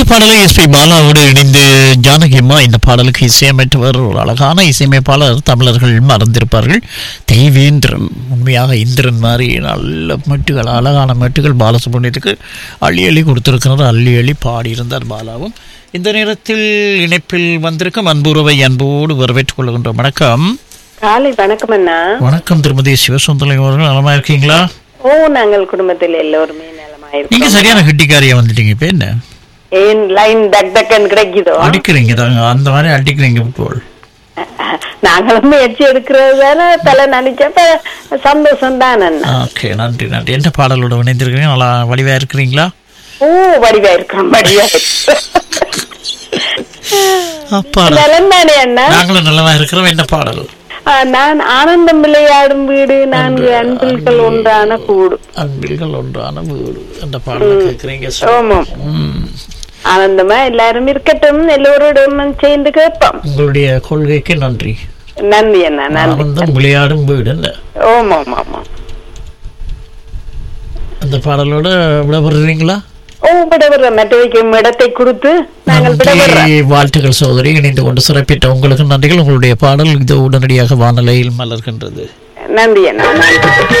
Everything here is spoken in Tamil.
பாடலை எஸ்பி பாலாவோடு இணைந்து ஜானகிம்மா இந்த பாடலுக்கு இசையமைத்தவர் ஒரு அழகான இசையமைப்பாளர் தமிழர்கள் மறந்திருப்பார்கள் தெய்வேந்திரன் உண்மையாக இந்திரன் மாதிரி நல்ல மெட்டுகள் அழகான மெட்டுகள் பாலசுப்ரமணியத்துக்கு அள்ளி அள்ளி கொடுத்திருக்கிறார் அள்ளி அள்ளி பாடியிருந்தார் பாலாவும் இந்த நேரத்தில் இணைப்பில் வந்திருக்கும் அன்புறவை அன்போடு வரவேற்றுக் கொள்கின்றோம் வணக்கம் காலை வணக்கம் அண்ணா வணக்கம் திருமதி சிவசுந்தரம் அவர்கள் நலமா இருக்கீங்களா ஓ நாங்கள் குடும்பத்தில் எல்லோருமே நலமாயிருக்கோம் நீங்க சரியான கெட்டிக்காரியா வந்துட்டீங்க இப்ப என்ன ஏன் லைன் டக் டக்குன்னு கிடைக்குதோ அடிக்கிறீங்க தாங்க அந்த மாதிரி அடிக்கிறீங்க போல் நாங்களும் முயற்சி எடுக்கிறது தானே தலை நினைச்சப்ப சந்தோஷம் தான் அண்ணா ஓகே நன்றி நன்றி என்ன பாடலோட இணைந்திருக்கிறீங்க நல்லா வடிவா இருக்கிறீங்களா ஓ வடிவா இருக்கிறோம் வடிவா அப்பா நலம் தானே அண்ணா நாங்களும் நல்லவா இருக்கிறோம் என்ன பாடல் ஆ, நான் ஆனந்தம் விளையாடும் வீடு நான்கு அன்பில்கள் ஒன்றான கூடு அன்பில்கள் ஒன்றான வீடு அந்த பாடலை கேட்குறீங்க ஆமாம் ம். ஆனந்தமா எல்லாரும் இருக்கட்டும் எல்லோரோடும் சேர்ந்து கேட்போம் உங்களுடைய கொள்கைக்கு நன்றி நன்றி அண்ணா நன்றி ஆனந்தம் விளையாடும் வீடு என்ன ஓமாம் ஆமாம் அந்த பாடலோட விடப்படுறீங்களா ஓ விடவிடுற மற்றவைக்கு இடத்தை கொடுத்து நாங்கள் விடவிடுறோம் நன்றி வாழ்த்துக்கள் சகோதரி இணைந்து கொண்டு சிறப்பித்த உங்களுக்கு நன்றிகள் உங்களுடைய பாடல் இது உடனடியாக வானலையில் மலர்கின்றது நன்றி அண்ணா நன்றி